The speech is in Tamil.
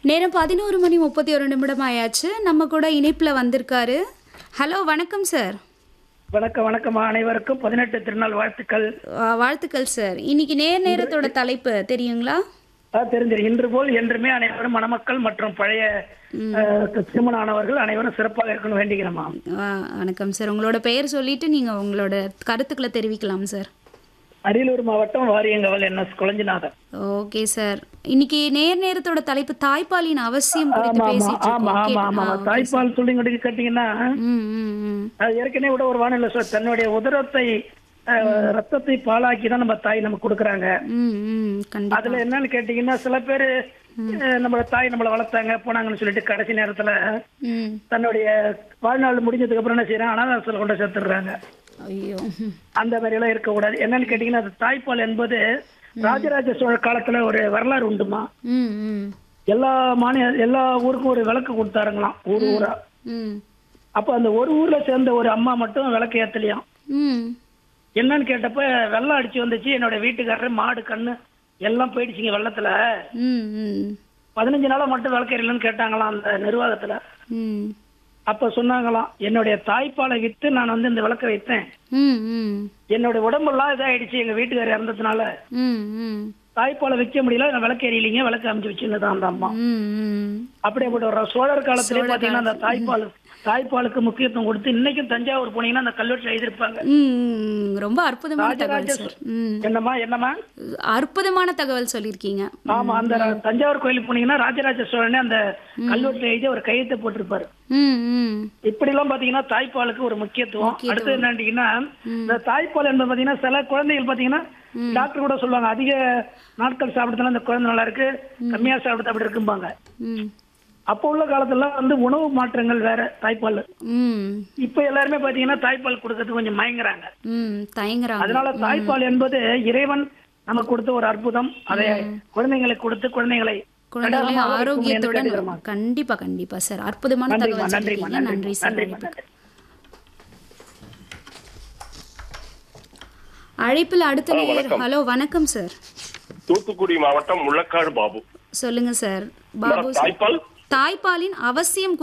நேரம் பதினோரு மணி முப்பத்தி ஒரு நிமிடம் ஆயாச்சு நம்ம கூட இணைப்பில் வந்திருக்காரு ஹலோ வணக்கம் சார் வணக்கம் வணக்கம் அனைவருக்கும் பதினெட்டு திருநாள் வாழ்த்துக்கள் வா- வாழ்த்துக்கள் சார் இன்னைக்கு நேர் நேரத்தோட தலைப்பு தெரியுங்களா ஆ, தெரிஞ்சிரு இன்று போல் என்றுமே அனைவரும் மணமக்கள் மற்றும் பழைய அஹ், திருமண ஆனவர்கள் அனைவரும் சிறப்பாக இருக்கணும் வேண்டிக்கிறோமா ஆ, வணக்கம் சார் உங்களோட பெயர் சொல்லிட்டு நீங்கள் உங்களோட கருத்துக்களை தெரிவிக்கலாம் சார் அரியலூர் மாவட்டம் Variyankaval N S Kuzhanjinathan okay sir இன்னைக்கு நேர் நேரத்தோட தலைப்பு தாய்ப்பாலின் அவசியம் குறித்து ஆமா ஆமா பேசிட்டு ஆமா இருக்கோம் ஆமா ஆமா கேட்டு- தாய்ப்பால் சொல்லிங்கொடுக்க கேட்டீங்கன்னா ம் ம் ம் அது ஏற்கனவே கூட ஒரு வானிலை சொல் தன்னுடைய உதரத்தை அஹ், ரத்தத்தை பாலாக்கி தான் நம்ம தாய் நமக்கு கொடுக்குறாங்க ம் ம் கண்டிப்பா அதுல என்னன்னு கேட்டீங்கன்னா சில பேர் நம்மள தாய் நம்மளை வளர்த்தாங்க போனாங்கன்னு சொல்லிட்டு கடைசி நேரத்துல ம் தன்னுடைய வாழ்நாள் முடிஞ்சதுக்கு அப்புறம் என்ன செய்யறாங்க அனாதாசத்தில் கொண்டு சேர்த்துடுறாங்க ஐயோ ம். அந்த மாதிரி எல்லாம் இருக்கக்கூடாது என்னன்னு கேட்டீங்கன்னா அது தாய்ப்பால் என்பது ராஜராஜ சோழ காலத்துல ஒரு வரலாறு உண்டுமா ம் ம் எல்லா மாநில எல்லா ஊருக்கும் ஒரு விளக்கு கொடுத்தாருங்களாம் ஊர் ஊரா ம் அப்ப அந்த ஒரு ஊர்ல சேர்ந்த ஒரு அம்மா மட்டும் விளக்கு ஏத்தலையாம் ம் என்னன்னு கேட்டப்ப வெள்ளம் அடிச்சு வந்துச்சு என்னோட வீட்டுக்காரர் மாடு கண்ணு எல்லாம் போயிடுச்சுங்க வெள்ளத்துல ம் ம் பதினஞ்சு நாளா மட்டும் விளக்கு எரியலன்னு கேட்டாங்களாம் அந்த நிர்வாகத்துல ம் அப்ப சொன்னாங்களாம் என்னுடைய தாய்ப்பாலை வித்து நான் வந்து இந்த விளக்க வைத்தேன் ம் ம் என்னோட உடம்பெல்லாம் இதாயிடுச்சு எங்க வீட்டுக்காரர் இறந்ததுனால ம் ம் தாய்ப்பாலை வைக்க முடியல நான் விளக்கு எரியலீங்க விளக்கு அமைச்சு வச்சுன்னு அந்த அம்மா ம் ம் அப்படிப்பட்ட ஒரு சோழர் காலத்திலே பாத்தீங்கன்னா அந்த தாய்ப்பால் தாய்ப்பாலுக்கு முக்கியத்துவம் கொடுத்து இன்னைக்கும் தஞ்சாவூர் போனீங்கன்னா அந்த கல்வெட்டுல எழுதியிருப்பாங்க ம் ரொம்ப அற்புதமான தகவல் ராஜராஜ சார் ம் என்னம்மா என்னம்மா அற்புதமான தகவல் சொல்லியிருக்கீங்க ஆமா அந்த ர- தஞ்சாவூர் கோயிலுக்கு போனீங்கன்னா ராஜராஜ சோழனே அந்த கல்வெட்டுல எழுதி ஒரு கையெழுத்து போட்டிருப்பாரு ம் ம் இப்படி எல்லாம் பாத்தீங்கன்னா தாய்ப்பாலுக்கு ஒரு முக்கியத்துவம் அடுத்து என்னட்டீங்கன்னா இந்த தாய்ப்பால் என்பது பாத்தீங்கன்னா சில குழந்தைகள் பாத்தீங்கன்னா டாக்டர் கூட சொல்லுவாங்க அதிக நாட்கள் சாப்பிடுறதுனால இந்த குழந்தை நல்லா இருக்கு கம்மியா சாப்பிடுறது அப்படி இருக்கும்பாங்க ம் அப்போ உள்ள காலத்துல வந்து உணவு மாற்றங்கள் வேற தாய்ப்பால் ம் இப்ப எல்லாருமே பாத்தீங்கன்னா தாய்ப்பால் கொடுக்கறதுக்கு கொஞ்சம் மயங்குறாங்க ம் தயங்குறாங்க அதனால தாய்ப்பால் என்பது இறைவன் நமக்கு கொடுத்த ஒரு அற்புதம் அதை குழந்தைங்களுக்கு கொடுத்து குழந்தைகளை குழந்தைகளை கடனமாக வைக்கும் என்று ஆரோக்கியத்துடன் கேட்டுக்கிறோமா? கண்டிப்பா கண்டிப்பா சார் அற்புதமான நன்றிம்மா தகவல் நன்றிம்மா சொல்லியிருக்கீங்க நன்றி நன்றிம்மா சார் நன்றிம்மா நன்றி அழைப்பில் அடுத்த நேர் ஹலோ வணக்கம் சார் தூத்துக்குடி மாவட்டம் முள்ளக்காடு பாபு சொல்லுங்க சார் பாபு சார் தாய்ப்பால் தாய்ப்பாலின் அவசியம்